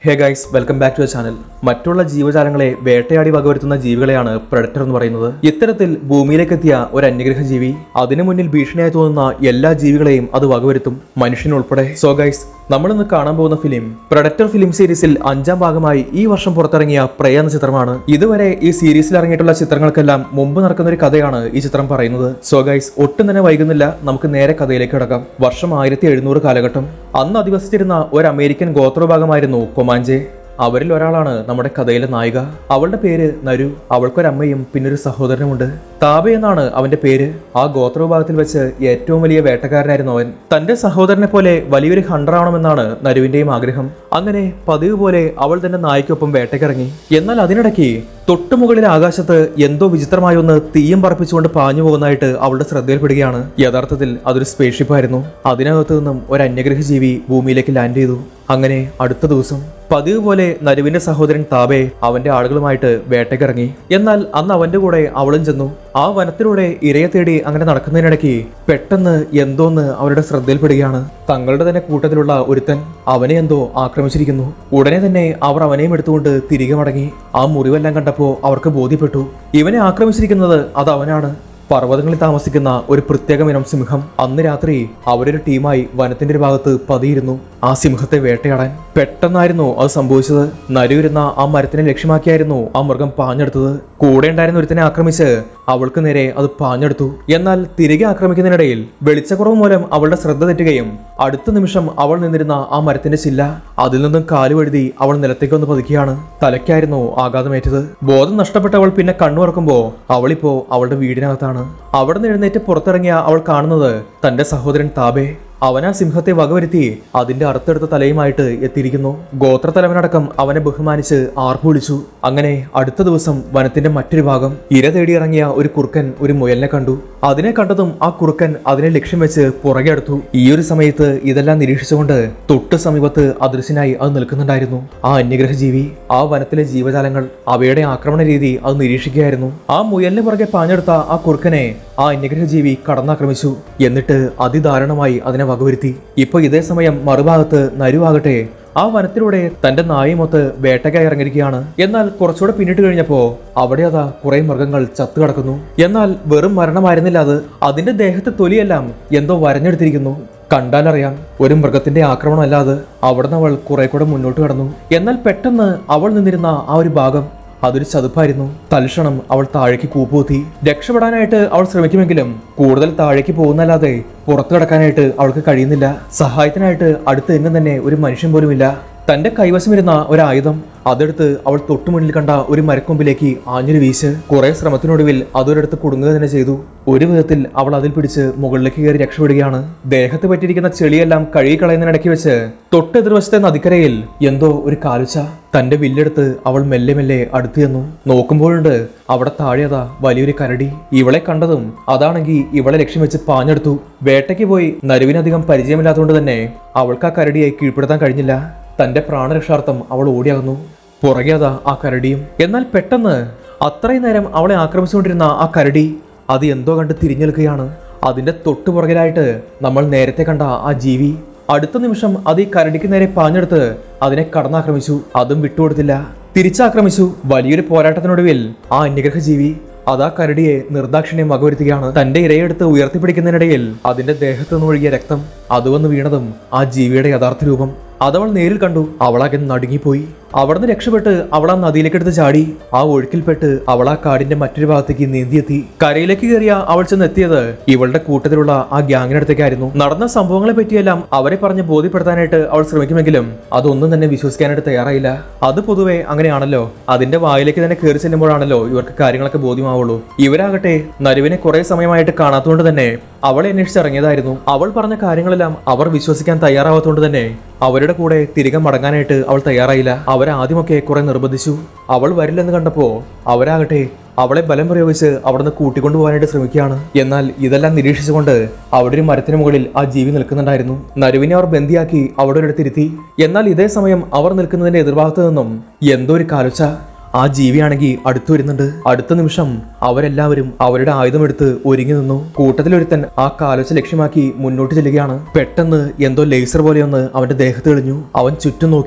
hey guys welcome back to the channel മറ്റുള്ള ജീവജാലങ്ങളെ വേട്ടയാടി വകവരുത്തുന്ന ജീവികളെയാണ് പ്രൊഡക്ടർ എന്ന് പറയുന്നത് ഇത്തരത്തിൽ ഭൂമിയിലേക്ക് എത്തിയ ഒരു അന്യഗ്രഹ ജീവി അതിനു മുന്നിൽ ഭീഷണിയായി തോന്നുന്ന എല്ലാ ജീവികളെയും അത് വകവരുത്തും മനുഷ്യനുൾപ്പെടെ സോ ഗൈസ് നമ്മളിന്ന് കാണാൻ പോകുന്ന ഫിലിം പ്രൊഡക്ടർ ഫിലിം സീരീസിൽ അഞ്ചാം ഭാഗമായി ഈ വർഷം പുറത്തിറങ്ങിയ പ്രയ എന്ന ചിത്രമാണ് ഇതുവരെ ഈ സീരീസിൽ ഇറങ്ങിയിട്ടുള്ള ചിത്രങ്ങൾക്കെല്ലാം മുമ്പ് നടക്കുന്ന ഒരു കഥയാണ് ഈ ചിത്രം പറയുന്നത് സോ ഗൈസ് ഒട്ടും തന്നെ വൈകുന്നില്ല നമുക്ക് നേരെ കഥയിലേക്ക് കിടക്കാം വർഷം ആയിരത്തി എഴുന്നൂറ് കാലഘട്ടം അന്ന് അധിവസിച്ചിരുന്ന ഒരു അമേരിക്കൻ ഗോത്രവിഭാഗമായിരുന്നു കൊമാഞ്ചെ അവരിൽ ഒരാളാണ് നമ്മുടെ കഥയിലെ നായിക അവളുടെ പേര് നരു അവൾക്കൊരമ്മയും പിന്നൊരു സഹോദരനുമുണ്ട് താബെ എന്നാണ് അവന്റെ പേര് ആ ഗോത്രവിഭാഗത്തിൽ വെച്ച് ഏറ്റവും വലിയ വേട്ടക്കാരനായിരുന്നു അവൻ തന്റെ സഹോദരനെ പോലെ വലിയൊരു ഹണ്ടർ ആവണമെന്നാണ് നരുവിന്റെയും ആഗ്രഹം അങ്ങനെ പതിവ് പോലെ അവൾ തന്റെ നായ്ക്കൊപ്പം വേട്ടക്കിറങ്ങി എന്നാൽ അതിനിടയ്ക്ക് തൊട്ടുമുകളിലെ ആകാശത്ത് എന്തോ വിചിത്രമായ ഒന്ന് തീയും പറപ്പിച്ചുകൊണ്ട് പാഞ്ഞു പോകുന്നതായിട്ട് അവളുടെ ശ്രദ്ധയിൽപ്പെടുകയാണ് യഥാർത്ഥത്തിൽ അതൊരു സ്പേസ്ഷിപ്പ് ആയിരുന്നു അതിനകത്തു നിന്നും ഒരു അന്യഗ്രഹ ജീവി ഭൂമിയിലേക്ക് ലാൻഡ് ചെയ്തു അങ്ങനെ അടുത്ത ദിവസം പതിവ് പോലെ നരുവിന്റെ സഹോദരൻ താബെ അവന്റെ ആളുകളുമായിട്ട് വേട്ടക്കിറങ്ങി എന്നാൽ അന്ന് അവന്റെ കൂടെ അവളും ചെന്നു ആ വനത്തിലൂടെ ഇരയെ തേടി അങ്ങനെ നടക്കുന്നതിനിടയ്ക്ക് പെട്ടെന്ന് എന്തോന്ന് അവരുടെ ശ്രദ്ധയിൽപ്പെടുകയാണ് തങ്ങളുടെ തന്നെ കൂട്ടത്തിലുള്ള ഒരുത്തൻ അവനെ എന്തോ ആക്രമിച്ചിരിക്കുന്നു ഉടനെ തന്നെ അവർ അവനെയും എടുത്തുകൊണ്ട് തിരികെ മടങ്ങി ആ മുറിവെല്ലാം കണ്ടപ്പോൾ അവർക്ക് ബോധ്യപ്പെട്ടു ഇവനെ ആക്രമിച്ചിരിക്കുന്നത് അത് അവനാണ് പർവ്വതങ്ങളിൽ താമസിക്കുന്ന ഒരു പ്രത്യേക ഇനം സിംഹം അന്ന് രാത്രി അവരൊരു ടീമായി വനത്തിന്റെ ഒരു ഭാഗത്ത് പതിയിരുന്നു ആ സിംഹത്തെ വേട്ടയാടാൻ പെട്ടെന്നായിരുന്നു അത് സംഭവിച്ചത് നരുവിരുന്ന ആ മരത്തിനെ ലക്ഷ്യമാക്കിയായിരുന്നു ആ മൃഗം പാഞ്ഞെടുത്തത് കൂടെ ഉണ്ടായിരുന്ന ഒരുത്തനെ ആക്രമിച്ച് അവൾക്ക് നേരെ അത് പാഞ്ഞെടുത്തു എന്നാൽ തിരികെ ആക്രമിക്കുന്നതിനിടയിൽ വെളിച്ചക്കുറവ് മൂലം അവളുടെ ശ്രദ്ധ തെറ്റുകയും അടുത്ത നിമിഷം അവൾ നിന്നിരുന്ന ആ മരത്തിന്റെ ചില്ല അതിൽ നിന്നും കാലുവഴുതി അവൾ നിലത്തേക്ക് ഒന്ന് പതുക്കിയാണ് തലയ്ക്കായിരുന്നു ആഘാതമേറ്റത് ബോധം നഷ്ടപ്പെട്ട അവൾ പിന്നെ കണ്ണു തുറക്കുമ്പോ അവളിപ്പോ അവളുടെ വീടിനകത്താണ് അവിടെ നിന്ന് എഴുന്നേറ്റ് പുറത്തിറങ്ങിയ അവൾ കാണുന്നത് തന്റെ സഹോദരൻ താബെ അവൻ ആ സിംഹത്തെ വകവരുത്തി അതിന്റെ അറുത്തെടുത്ത തലയുമായിട്ട് എത്തിയിരിക്കുന്നു ഗോത്രത്തലവനടക്കം അവനെ ബഹുമാനിച്ച് ആർപ്പു വിളിച്ചു അങ്ങനെ അടുത്ത ദിവസം വനത്തിന്റെ മറ്റൊരു ഭാഗം ഇര തേടിയിറങ്ങിയ ഒരു കുറുക്കൻ ഒരു മുയലിനെ കണ്ടു അതിനെ കണ്ടതും ആ കുറുക്കൻ അതിനെ ലക്ഷ്യം വെച്ച് പുറകെ അടുത്തു ഈ ഒരു സമയത്ത് ഇതെല്ലാം നിരീക്ഷിച്ചുകൊണ്ട് തൊട്ട് സമീപത്ത് അദൃശ്യനായി അത് നിൽക്കുന്നുണ്ടായിരുന്നു ആ അന്യഗ്രഹ ജീവി ആ വനത്തിലെ ജീവജാലങ്ങൾ അവയുടെ ആക്രമണ രീതി അത് നിരീക്ഷിക്കുകയായിരുന്നു ആ മുയലിന് പുറകെ പാഞ്ഞെടുത്ത ആ കുറുക്കനെ ആ അന്യഗ്രഹ ജീവി കടന്നാക്രമിച്ചു എന്നിട്ട് അതിദാരുണമായി അതിനെ വകവരുത്തി ഇപ്പൊ ഇതേ സമയം മറുഭാഗത്ത് നരുവാകട്ടെ ആ വനത്തിലൂടെ തന്റെ നായുമൊത്ത് വേട്ടയ്ക്കായി ഇറങ്ങിയിരിക്കുകയാണ് എന്നാൽ കുറച്ചുകൂടെ പിന്നിട്ട് കഴിഞ്ഞപ്പോ അവിടെ അതാ കുറെ മൃഗങ്ങൾ ചത്തു കിടക്കുന്നു എന്നാൽ വെറും മരണമായിരുന്നില്ല അത് അതിന്റെ ദേഹത്തെ തൊലിയെല്ലാം എന്തോ വരഞ്ഞെടുത്തിരിക്കുന്നു കണ്ടാലറിയാം ഒരു മൃഗത്തിന്റെ ആക്രമണമല്ലാതെ അവിടുന്ന് അവൾ കുറെ കൂടെ മുന്നോട്ട് കടന്നു എന്നാൽ പെട്ടെന്ന് അവൾ നിന്നിരുന്ന ആ ഒരു ഭാഗം അതൊരു ചതുപ്പായിരുന്നു തൽക്ഷണം അവൾ താഴേക്ക് കൂപ്പുകുത്തി രക്ഷപ്പെടാനായിട്ട് അവൾ ശ്രമിക്കുമെങ്കിലും കൂടുതൽ താഴേക്ക് പോകുന്നല്ലാതെ പുറത്തു കിടക്കാനായിട്ട് അവൾക്ക് കഴിയുന്നില്ല സഹായത്തിനായിട്ട് അടുത്ത് എങ്ങും തന്നെ ഒരു മനുഷ്യൻ പോലുമില്ല തന്റെ കൈവശമിരുന്ന ഒരു ആയുധം അതെടുത്ത് അവൾ തൊട്ടുമുന്നിൽ കണ്ട ഒരു മരക്കൊമ്പിലേക്ക് ആഞ്ഞൊരു വീശ് കുറെ ശ്രമത്തിനൊടുവിൽ അതൊരിടത്ത് കുടുങ്ങുക തന്നെ ചെയ്തു ഒരു വിധത്തിൽ അവൾ അതിൽ പിടിച്ച് മുകളിലേക്ക് കയറി രക്ഷപ്പെടുകയാണ് ദേഹത്ത് പറ്റിയിരിക്കുന്ന ചെളിയെല്ലാം കഴുകിക്കളയുന്നതിനിടയ്ക്ക് വെച്ച് തൊട്ടെതിർവശത്തെ നദിക്കരയിൽ എന്തോ ഒരു കാലുച്ച തന്റെ വില്ലെടുത്ത് അവൾ മെല്ലെ മെല്ലെ അടുത്തു ചെന്നു നോക്കുമ്പോഴുണ്ട് അവിടെ താഴെയതാ വലിയൊരു കരടി ഇവളെ കണ്ടതും അതാണെങ്കിൽ ഇവളെ ലക്ഷ്യം വെച്ച് പാഞ്ഞെടുത്തു വേട്ടയ്ക്ക് പോയി നരുവിനധികം പരിചയമില്ലാത്തതുകൊണ്ട് തന്നെ അവൾക്ക് ആ കരടിയെ കീഴ്പ്പെടുത്താൻ കഴിഞ്ഞില്ല തന്റെ പ്രാണരക്ഷാർത്ഥം അവൾ ഓടിയാകുന്നു പുറകെ അതാ ആ കരടിയും എന്നാൽ പെട്ടെന്ന് അത്രയും നേരം അവളെ ആക്രമിച്ചുകൊണ്ടിരുന്ന ആ കരടി അത് എന്തോ കണ്ട് തിരിഞ്ഞെടുക്കുകയാണ് അതിന്റെ തൊട്ടു പുറകിലായിട്ട് നമ്മൾ നേരത്തെ കണ്ട ആ ജീവി അടുത്ത നിമിഷം അത് ഈ കരടിക്ക് നേരെ പാഞ്ഞെടുത്ത് അതിനെ കടന്നാക്രമിച്ചു അതും വിട്ടുകൊടുത്തില്ല തിരിച്ചാക്രമിച്ചു വലിയൊരു പോരാട്ടത്തിനൊടുവിൽ ആ അന്യഗ്രഹ ജീവി അതാ കരടിയെ നിർദാക്ഷിണ്യം വകവരുത്തുകയാണ് തന്റെ ഇരയെടുത്ത് ഉയർത്തിപ്പിടിക്കുന്നതിനിടയിൽ അതിന്റെ ദേഹത്തു നിന്ന് ഒഴുകിയ രക്തം അത് വന്ന് വീണതും ആ ജീവിയുടെ യഥാർത്ഥ രൂപം അതവൾ നേരിൽ കണ്ടു അവളാകെ നടുങ്ങിപ്പോയി അവിടുന്ന് രക്ഷപ്പെട്ട് അവൾ ആ നദിയിലേക്കെടുത്ത് ചാടി ആ ഒഴുക്കിൽപ്പെട്ട് അവൾ ആ കാടിന്റെ മറ്റൊരു ഭാഗത്തേക്ക് നീന്തിയെത്തി കരയിലേക്ക് കയറിയ അവൾ ചെന്ന് എത്തിയത് ഇവളുടെ കൂട്ടത്തിലുള്ള ആ ഗ്യാങ്ങിനടുത്തേക്കായിരുന്നു നടന്ന സംഭവങ്ങളെ പറ്റിയെല്ലാം അവരെ പറഞ്ഞ് ബോധ്യപ്പെടുത്താനായിട്ട് അവൾ ശ്രമിക്കുമെങ്കിലും അതൊന്നും തന്നെ വിശ്വസിക്കാനായിട്ട് തയ്യാറായില്ല അത് പൊതുവെ അങ്ങനെയാണല്ലോ അതിന്റെ വായിലേക്ക് തന്നെ കയറി ചെല്ലുമ്പോഴാണല്ലോ ഇവർക്ക് കാര്യങ്ങളൊക്കെ ബോധ്യമാവുള്ളൂ ഇവരാകട്ടെ നരുവിനെ കുറെ സമയമായിട്ട് കാണാത്തതുകൊണ്ട് തന്നെ അവളെ അന്വേഷിച്ചിറങ്ങിയതായിരുന്നു അവൾ പറഞ്ഞ കാര്യങ്ങളെല്ലാം അവർ വിശ്വസിക്കാൻ തയ്യാറാവാത്തതുകൊണ്ട് തന്നെ അവരുടെ കൂടെ തിരികെ മടങ്ങാനായിട്ട് അവൾ തയ്യാറായില്ല അവരെ ആദ്യമൊക്കെ കുറെ നിർബന്ധിച്ചു അവൾ വരില്ലെന്ന് കണ്ടപ്പോ അവരാകട്ടെ അവളെ ബലം പ്രയോഗിച്ച് അവിടുന്ന് കൂട്ടിക്കൊണ്ടുപോകാനായിട്ട് ശ്രമിക്കുകയാണ് എന്നാൽ ഇതെല്ലാം നിരീക്ഷിച്ചുകൊണ്ട് അവിടെ ഒരു മരത്തിന് മുകളിൽ ആ ജീവി നിൽക്കുന്നുണ്ടായിരുന്നു നരുവിനെ അവർ ബന്ദിയാക്കി അവിടെ ഒരിടത്തിരുത്തി എന്നാൽ ഇതേ സമയം അവർ നിൽക്കുന്നതിന്റെ എതിർഭാഗത്ത് നിന്നും എന്തോ ഒരു കാലുച്ച ആ ജീവിയാണെങ്കിൽ അടുത്തു വരുന്നുണ്ട് അടുത്ത നിമിഷം അവരെല്ലാവരും അവരുടെ ആയുധമെടുത്ത് ഒരുങ്ങി നിന്നു കൂട്ടത്തിലൊരുത്തൻ ആ കാലൊച്ച ലക്ഷ്യമാക്കി മുന്നോട്ട് ചെല്ലുകയാണ് പെട്ടെന്ന് എന്തോ ലേസർ പോലെയൊന്ന് അവന്റെ ദേഹത്ത് തെളിഞ്ഞു അവൻ ചുറ്റും നോക്കി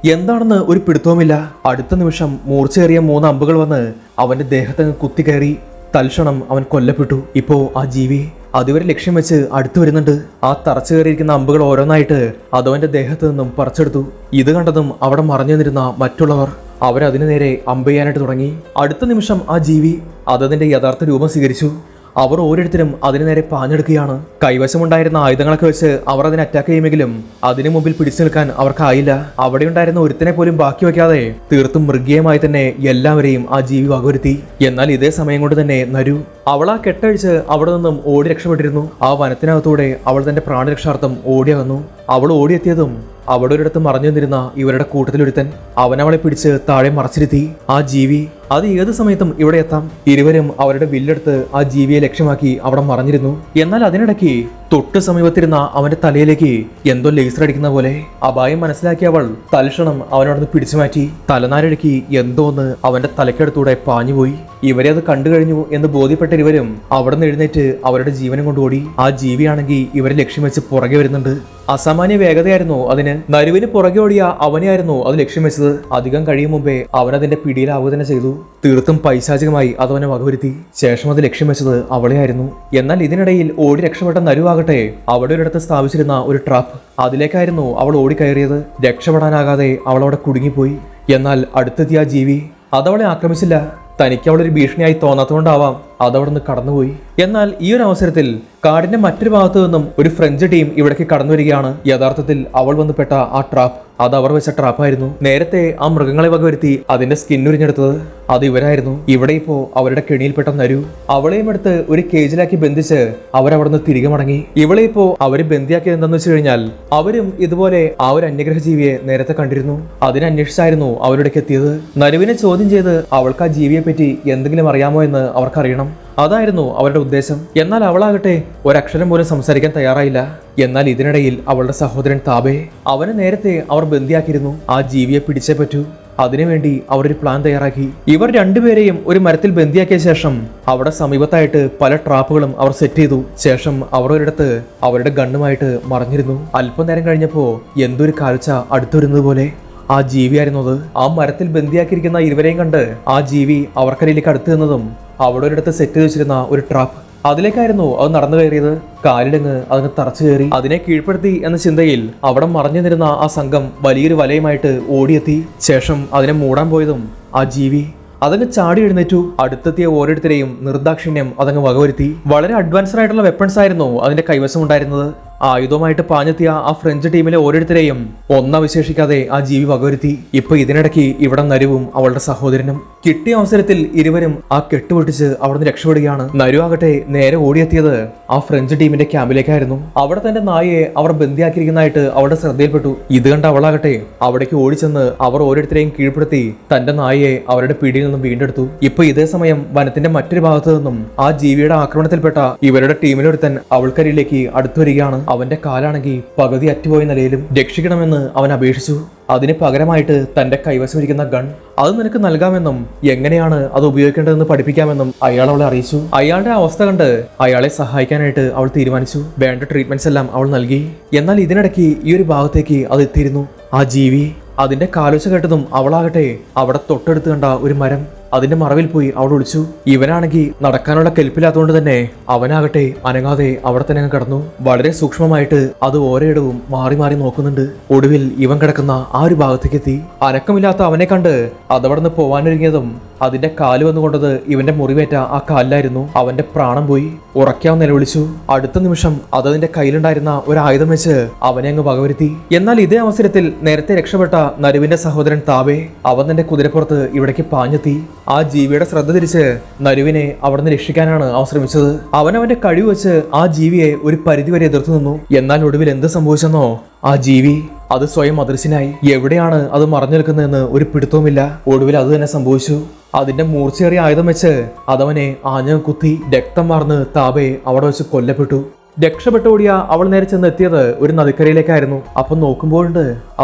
എന്താണെന്ന് ഒരു പിടുത്തവുമില്ല അടുത്ത നിമിഷം മൂർച്ചയേറിയ മൂന്ന് അമ്പുകൾ വന്ന് അവന്റെ ദേഹത്തങ്ങ് കുത്തിക്കയറി തൽക്ഷണം അവൻ കൊല്ലപ്പെട്ടു ഇപ്പോ ആ ജീവി അതുവരെ ലക്ഷ്യം വെച്ച് അടുത്തു വരുന്നുണ്ട് ആ തറച്ചു കയറിയിരിക്കുന്ന അമ്പുകൾ ഓരോന്നായിട്ട് അതവന്റെ ദേഹത്ത് നിന്നും പറിച്ചെടുത്തു ഇത് കണ്ടതും അവിടെ മറഞ്ഞു നിന്നിരുന്ന മറ്റുള്ളവർ അവരതിനു നേരെ അമ്പ് ചെയ്യാനായിട്ട് തുടങ്ങി അടുത്ത നിമിഷം ആ ജീവി അതതിന്റെ യഥാർത്ഥ രൂപം സ്വീകരിച്ചു അവർ ഓരോരുത്തരും അതിനു നേരെ പാഞ്ഞെടുക്കുകയാണ് കൈവശമുണ്ടായിരുന്ന ആയുധങ്ങളൊക്കെ വെച്ച് അവർ അതിനെ അറ്റാക്ക് ചെയ്യുമെങ്കിലും അതിനു മുമ്പിൽ പിടിച്ചു നിൽക്കാൻ അവർക്കായില്ല അവിടെ ഉണ്ടായിരുന്ന ഒരുത്തിനെ പോലും ബാക്കി വയ്ക്കാതെ തീർത്തും മൃഗീയമായി തന്നെ എല്ലാവരെയും ആ ജീവി വകവരുത്തി എന്നാൽ ഇതേ സമയം കൊണ്ട് തന്നെ നരു അവൾ ആ കെട്ടഴിച്ച് അവിടെ നിന്നും ഓടി രക്ഷപ്പെട്ടിരുന്നു ആ വനത്തിനകത്തൂടെ അവൾ തന്റെ പ്രാണരക്ഷാർത്ഥം ഓടിയകന്നു അവൾ ഓടിയെത്തിയതും അവിടെ ഒരിടത്ത് മറഞ്ഞു നിന്നിരുന്ന ഇവരുടെ കൂട്ടത്തിലൊരുത്തൻ അവൻ അവളെ പിടിച്ച് താഴെ മറച്ചിരുത്തി ആ ജീവി അത് ഏത് സമയത്തും ഇവിടെ എത്താം ഇരുവരും അവരുടെ വില്ലെടുത്ത് ആ ജീവിയെ ലക്ഷ്യമാക്കി അവിടെ മറഞ്ഞിരുന്നു എന്നാൽ അതിനിടയ്ക്ക് തൊട്ട് സമീപത്തിരുന്ന അവന്റെ തലയിലേക്ക് എന്തോ ലേസർ അടിക്കുന്ന പോലെ അപായം മനസ്സിലാക്കിയ അവൾ തൽക്ഷണം അവനോടൊന്ന് പിടിച്ചു മാറ്റി തലനാരിഴയ്ക്ക് എന്തോ ഒന്ന് അവന്റെ തലയ്ക്കടുത്തൂടെ പാഞ്ഞുപോയി ഇവരെ അത് കണ്ടു കഴിഞ്ഞു എന്ന് ബോധ്യപ്പെട്ട ഇരുവരും അവിടെ നിന്ന് എഴുന്നേറ്റ് അവരുടെ ജീവനം കൊണ്ടുപോടി ആ ജീവിയാണെങ്കിൽ ഇവരെ ലക്ഷ്യം വെച്ച് പുറകെ വരുന്നുണ്ട് അസാമാന്യ വേഗതയായിരുന്നു അതിന് നരുവിന് പുറകെ ഓടിയ അവനെയായിരുന്നു അത് ലക്ഷ്യം വെച്ചത് അധികം കഴിയും മുമ്പേ അവൻ അതിന്റെ പിടിയിലാവുക തന്നെ ചെയ്തു തീർത്തും പൈശാചികമായി അതവനെ വകവരുത്തി ശേഷം അത് ലക്ഷ്യം വെച്ചത് അവളെയായിരുന്നു എന്നാൽ ഇതിനിടയിൽ ഓടി രക്ഷപ്പെട്ട നരുവാകട്ടെ അവിടെ ഒരിടത്ത് സ്ഥാപിച്ചിരുന്ന ഒരു ട്രാപ്പ് അതിലേക്കായിരുന്നു അവൾ ഓടിക്കയറിയത് രക്ഷപ്പെടാനാകാതെ അവൾ അവിടെ കുടുങ്ങിപ്പോയി എന്നാൽ അടുത്തെത്തിയ ആ ജീവി അതവളെ ആക്രമിച്ചില്ല തനിക്ക് അവളൊരു ഭീഷണിയായി തോന്നാത്തതുകൊണ്ടാവാം അതവിടെ നിന്ന് കടന്നുപോയി എന്നാൽ ഈ ഒരു അവസരത്തിൽ കാടിന്റെ മറ്റൊരു ഭാഗത്തു നിന്നും ഒരു ഫ്രഞ്ച് ടീം ഇവിടേക്ക് കടന്നു വരികയാണ് യഥാർത്ഥത്തിൽ അവൾ വന്ന് പെട്ട ആ ട്രാപ്പ് അത് അവർ വെച്ച ട്രാപ്പായിരുന്നു നേരത്തെ ആ മൃഗങ്ങളെ വകവരുത്തി അതിന്റെ സ്കിൻ ഉരിഞ്ഞെടുത്തത് അത് ഇവരായിരുന്നു ഇവിടെ ഇപ്പോ അവരുടെ കെണിയിൽപ്പെട്ട നരു അവളെയും എടുത്ത് ഒരു കേജിലാക്കി ബന്ധിച്ച് അവരവിടുന്ന് തിരികെ മടങ്ങി ഇവളെ ഇപ്പോ അവര് ബന്ധിയാക്കിയത് എന്താന്ന് വെച്ച് കഴിഞ്ഞാൽ അവരും ഇതുപോലെ ആ ഒരു അന്യഗ്രഹ ജീവിയെ നേരത്തെ കണ്ടിരുന്നു അതിനെ അന്വേഷിച്ചായിരുന്നു അവരുടേക്ക് എത്തിയത് നരുവിനെ ചോദ്യം ചെയ്ത് അവൾക്ക് ആ ജീവിയെ പറ്റി എന്തെങ്കിലും അറിയാമോ എന്ന് അവർക്കറിയണം അതായിരുന്നു അവരുടെ ഉദ്ദേശം എന്നാൽ അവളാകട്ടെ ഒരക്ഷരം പോലും സംസാരിക്കാൻ തയ്യാറായില്ല എന്നാൽ ഇതിനിടയിൽ അവളുടെ സഹോദരൻ താബെ അവനെ നേരത്തെ അവർ ബന്ദിയാക്കിയിരുന്നു ആ ജീവിയെ പിടിച്ചേ പറ്റൂ അതിനുവേണ്ടി അവർ ഒരു പ്ലാൻ തയ്യാറാക്കി ഇവർ രണ്ടുപേരെയും ഒരു മരത്തിൽ ബന്ദിയാക്കിയ ശേഷം അവിടെ സമീപത്തായിട്ട് പല ട്രാപ്പുകളും അവർ സെറ്റ് ചെയ്തു ശേഷം അവർ ഒരിടത്ത് അവരുടെ ഗണ്ണുമായിട്ട് മറഞ്ഞിരുന്നു അല്പനേരം കഴിഞ്ഞപ്പോ എന്തൊരു കാഴ്ച അടുത്തു വരുന്നത് പോലെ ആ ജീവിയായിരുന്നു അത് ആ മരത്തിൽ ബന്ദിയാക്കിയിരിക്കുന്ന ഇരുവരെയും കണ്ട് ആ ജീവി അവർക്കരിയിലേക്ക് അടുത്ത് നിന്നതും അവിടെ ഒരിടത്ത് സെറ്റ് ചെയ്ത് വെച്ചിരുന്ന ഒരു ട്രാപ്പ് അതിലേക്കായിരുന്നു അത് നടന്നു കയറിയത് കാലിടങ്ങ് അതിന് തറച്ചു കയറി അതിനെ കീഴ്പ്പെടുത്തി എന്ന ചിന്തയിൽ അവിടെ മറഞ്ഞു നിന്നിരുന്ന ആ സംഘം വലിയൊരു വലയുമായിട്ട് ഓടിയെത്തി ശേഷം അതിനെ മൂടാൻ പോയതും ആ ജീവി അതങ്ങ് ചാടി എഴുന്നേറ്റു അടുത്തെത്തിയ ഓരോരുത്തരെയും നിർദാക്ഷിണ്യം അതങ്ങ് വകവരുത്തി വളരെ അഡ്വാൻസ്ഡ് ആയിട്ടുള്ള വെപ്പൺസ് ആയിരുന്നു അതിന്റെ കൈവശം ഉണ്ടായിരുന്നത് ആയുധമായിട്ട് പാഞ്ഞെത്തിയ ആ ഫ്രഞ്ച് ടീമിലെ ഓരോരുത്തരെയും ഒന്നവിശേഷിക്കാതെ ആ ജീവി വകവരുത്തി ഇപ്പൊ ഇതിനിടയ്ക്ക് ഇവിടെ നരുവും അവളുടെ സഹോദരനും കിട്ടിയ അവസരത്തിൽ ഇരുവരും ആ കെട്ടുപൊട്ടിച്ച് അവിടുന്ന് രക്ഷപ്പെടുകയാണ് നരു ആകട്ടെ നേരെ ഓടിയെത്തിയത് ആ ഫ്രഞ്ച് ടീമിന്റെ ക്യാമ്പിലേക്കായിരുന്നു അവിടെ തന്റെ നായയെ അവർ ബന്ദിയാക്കിയിരിക്കുന്നതായിട്ട് അവളുടെ ശ്രദ്ധയിൽപ്പെട്ടു ഇത് കണ്ട അവളാകട്ടെ അവിടേക്ക് ഓടിച്ചെന്ന് അവർ ഓരോരുത്തരെയും കീഴ്പ്പെടുത്തി തന്റെ നായയെ അവരുടെ പിടിയിൽ നിന്നും വീണ്ടെടുത്തു ഇപ്പൊ ഇതേ സമയം വനത്തിന്റെ മറ്റൊരു ഭാഗത്തു നിന്നും ആ ജീവിയുടെ ആക്രമണത്തിൽപ്പെട്ട ഇവരുടെ ടീമിലൊരുത്തൻ അവൾക്കരിയിലേക്ക് അടുത്തു വരികയാണ് അവന്റെ കാലാണെങ്കിൽ പകുതി അറ്റുപോയ നിലയിലും രക്ഷിക്കണമെന്ന് അവൻ അപേക്ഷിച്ചു അതിന് പകരമായിട്ട് തന്റെ കൈവശമിരിക്കുന്ന ഗൺ അത് നിനക്ക് നൽകാമെന്നും എങ്ങനെയാണ് അത് ഉപയോഗിക്കേണ്ടതെന്ന് പഠിപ്പിക്കാമെന്നും അയാൾ അവളെ അറിയിച്ചു അയാളുടെ അവസ്ഥ കണ്ട് അയാളെ സഹായിക്കാനായിട്ട് അവൾ തീരുമാനിച്ചു വേണ്ട ട്രീറ്റ്മെന്റ്സ് എല്ലാം അവൾ നൽകി എന്നാൽ ഇതിനിടയ്ക്ക് ഈ ഒരു ഭാഗത്തേക്ക് അത് എത്തിയിരുന്നു ആ ജീവി അതിന്റെ കാലോച്ച കേട്ടതും അവളാകട്ടെ അവിടെ തൊട്ടടുത്ത് കണ്ട ഒരു മരം അതിന്റെ മറവിൽ പോയി അവൾ ഒളിച്ചു ഇവനാണെങ്കിൽ നടക്കാനുള്ള കെൽപ്പില്ലാത്തതുകൊണ്ട് തന്നെ അവനാകട്ടെ അനങ്ങാതെ അവിടെ തന്നെ അങ്ങ് കിടന്നു വളരെ സൂക്ഷ്മമായിട്ട് അത് ഓരോയിടവും മാറി മാറി നോക്കുന്നുണ്ട് ഒടുവിൽ ഇവൻ കിടക്കുന്ന ആ ഒരു ഭാഗത്തേക്ക് എത്തി അനക്കമില്ലാത്ത അവനെ കണ്ട് അതവിടെ നിന്ന് പോവാനൊരുങ്ങിയതും അതിന്റെ കാല് വന്നുകൊണ്ടത് ഇവന്റെ മുറിവേറ്റ ആ കാലിലായിരുന്നു അവന്റെ പ്രാണം പോയി ഉറക്കാവ് നിലവിളിച്ചു അടുത്ത നിമിഷം അതതിന്റെ കയ്യിലുണ്ടായിരുന്ന ഒരു ആയുധം വെച്ച് അവനെ അങ്ങ് വകവരുത്തി എന്നാൽ ഇതേ അവസരത്തിൽ നേരത്തെ രക്ഷപ്പെട്ട നരുവിന്റെ സഹോദരൻ താബെ അവൻ തന്റെ കുതിരപ്പുറത്ത് ഇവിടേക്ക് പാഞ്ഞെത്തി ആ ജീവിയുടെ ശ്രദ്ധ തിരിച്ച് നരുവിനെ അവിടുന്ന് രക്ഷിക്കാനാണ് അവൻ ശ്രമിച്ചത് അവൻ അവന്റെ കഴിവ് വെച്ച് ആ ജീവിയെ ഒരു പരിധിവരെ എതിർത്തു നിന്നു എന്നാൽ ഒടുവിൽ എന്ത് സംഭവിച്ചെന്നോ ആ ജീവി അത് സ്വയം അദൃശ്യനായി എവിടെയാണ് അത് മറഞ്ഞു നിൽക്കുന്നതെന്ന് ഒരു പിടുത്തവുമില്ല ഒടുവിൽ അത് തന്നെ സംഭവിച്ചു അതിന്റെ മൂർച്ചയേറിയ ആയുധം വെച്ച് അതവനെ ആഞ്ഞ കുത്തി രക്തം വാർന്ന് താബെ അവിടെ വെച്ച് കൊല്ലപ്പെട്ടു രക്ഷപ്പെട്ടോടിയ അവൾ നേരെ ചെന്ന് എത്തിയത് ഒരു നദിക്കരയിലേക്കായിരുന്നു അപ്പം നോക്കുമ്പോഴുണ്ട് അതാ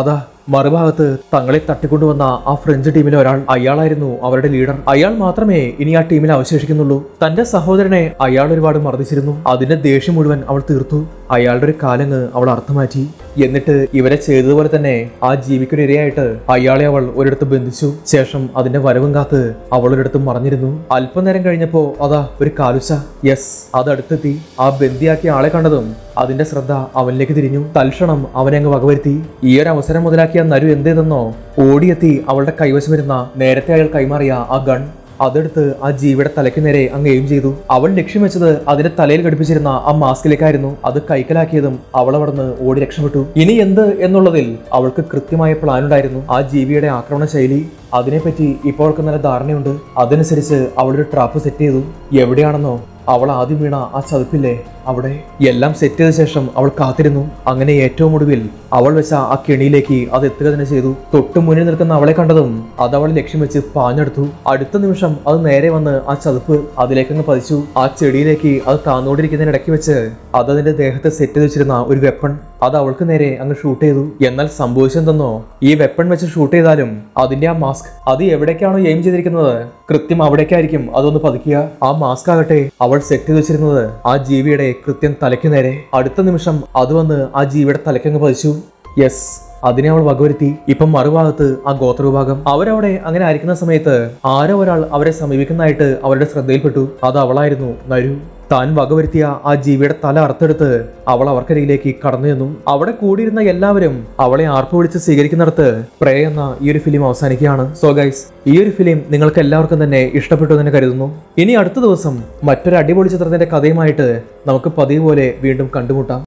മറുഭാഗത്ത് തങ്ങളെ തട്ടിക്കൊണ്ടുവന്ന ആ ഫ്രഞ്ച് ടീമിലെ ഒരാൾ അയാളായിരുന്നു അവരുടെ ലീഡർ അയാൾ മാത്രമേ ഇനി ആ ടീമിൽ അവശേഷിക്കുന്നുള്ളൂ തന്റെ സഹോദരനെ അയാൾ ഒരുപാട് മർദ്ദിച്ചിരുന്നു അതിന്റെ ദേഷ്യം മുഴുവൻ അവൾ തീർത്തു അയാളുടെ ഒരു കാലങ്ങ് അവൾ അർത്ഥമാറ്റി എന്നിട്ട് ഇവരെ ചെയ്തതുപോലെ തന്നെ ആ ജീവിക്കൊരിരയായിട്ട് അയാളെ അവൾ ഒരിടത്ത് ബന്ധിച്ചു ശേഷം അതിന്റെ വരവും കാത്ത് അവൾ ഒരിടത്ത് മറഞ്ഞിരുന്നു അല്പനേരം കഴിഞ്ഞപ്പോ അതാ ഒരു കാലുശ യെസ് അത് അടുത്തെത്തി ആ ബന്ദിയാക്കിയ ആളെ കണ്ടതും അതിന്റെ ശ്രദ്ധ അവനിലേക്ക് തിരിഞ്ഞു തൽക്ഷണം അവനെ അങ്ങ് വകവരുത്തി ഈ ഒരു അവസരം മുതലാക്കിയ നരു എന്തെന്നോ ഓടിയെത്തി അവളുടെ കൈവശം വരുന്ന നേരത്തെ അയാൾ കൈമാറിയ ആ ഗൺ അതെടുത്ത് ആ ജീവിയുടെ തലയ്ക്ക് നേരെ അങ്ങ് എയിം ചെയ്തു അവൾ ലക്ഷ്യം വെച്ചത് അതിന്റെ തലയിൽ ഘടിപ്പിച്ചിരുന്ന ആ മാസ്കിലേക്കായിരുന്നു അത് കൈക്കലാക്കിയതും അവൾ അവിടുന്ന് ഓടി രക്ഷപ്പെട്ടു ഇനി എന്ത് എന്നുള്ളതിൽ അവൾക്ക് കൃത്യമായ പ്ലാൻ ഉണ്ടായിരുന്നു ആ ജീവിയുടെ ആക്രമണ ശൈലി അതിനെപ്പറ്റി ഇപ്പോൾ അവൾക്ക് നല്ല ധാരണയുണ്ട് അതനുസരിച്ച് അവളൊരു ട്രാപ്പ് സെറ്റ് ചെയ്തു എവിടെയാണെന്നോ അവൾ ആദ്യം വീണ ആ ചതുപ്പില്ലേ അവിടെ എല്ലാം സെറ്റ് ചെയ്ത ശേഷം അവൾ കാത്തിരുന്നു അങ്ങനെ ഏറ്റവും ഒടുവിൽ അവൾ വെച്ച ആ കെണിയിലേക്ക് അത് എത്തുക തന്നെ ചെയ്തു തൊട്ടു മുന്നിൽ നിൽക്കുന്ന അവളെ കണ്ടതും അത് അവൾ ലക്ഷ്യം വെച്ച് പാഞ്ഞെടുത്തു അടുത്ത നിമിഷം അത് നേരെ വന്ന് ആ ചതുപ്പ് അതിലേക്കങ്ങ് പതിച്ചു ആ ചെടിയിലേക്ക് അത് താന്നുകൊണ്ടിരിക്കുന്നതിനിടയ്ക്ക് വെച്ച് അത് അതിന്റെ ദേഹത്ത് സെറ്റ് ചെയ്ത് വെച്ചിരുന്ന ഒരു വെപ്പൺ അത് അവൾക്ക് നേരെ അങ്ങ് ഷൂട്ട് ചെയ്തു എന്നാൽ സംഭവിച്ചെന്തെന്നോ ഈ വെപ്പൺ വെച്ച് ഷൂട്ട് ചെയ്താലും അതിന്റെ ആ മാസ്ക് അത് എവിടേക്കാണോ എയിം ചെയ്തിരിക്കുന്നത് കൃത്യം അവിടേക്കായിരിക്കും അതൊന്ന് പതിക്കുക ആ മാസ്ക് ആകട്ടെ അവൾ സെറ്റ് ചെയ്ത് വെച്ചിരുന്നത് ആ ജീവിയുടെ കൃത്യം തലയ്ക്ക് നേരെ അടുത്ത നിമിഷം അത് വന്ന് ആ ജീവിയുടെ തലയ്ക്കങ്ങ് പതിച്ചു യെസ് അതിനെ അവൾ വകവരുത്തി ഇപ്പം മറുഭാഗത്ത് ആ ഗോത്രവിഭാഗം അവരവിടെ അങ്ങനെ ആയിരിക്കുന്ന സമയത്ത് ആരോ ഒരാൾ അവരെ സമീപിക്കുന്നതായിട്ട് അവരുടെ ശ്രദ്ധയിൽപ്പെട്ടു അത് അവളായിരുന്നു നരു താൻ വകവരുത്തിയ ആ ജീവിയുടെ തല അറുത്തെടുത്ത് അവൾ അവർക്കരികിലേക്ക് കടന്നു ചെന്നു അവിടെ കൂടിയിരുന്ന എല്ലാവരും അവളെ ആർപ്പ് വിളിച്ച് സ്വീകരിക്കുന്നിടത്ത് പ്രേ എന്ന ഈ ഒരു ഫിലിം അവസാനിക്കുകയാണ് സോ ഗൈസ് ഈ ഒരു ഫിലിം നിങ്ങൾക്ക് എല്ലാവർക്കും തന്നെ ഇഷ്ടപ്പെട്ടു എന്ന് കരുതുന്നു ഇനി അടുത്ത ദിവസം മറ്റൊരു അടിപൊളി ചിത്രത്തിന്റെ കഥയുമായിട്ട് നമുക്ക് പതിവ് പോലെ വീണ്ടും കണ്ടുമുട്ടാം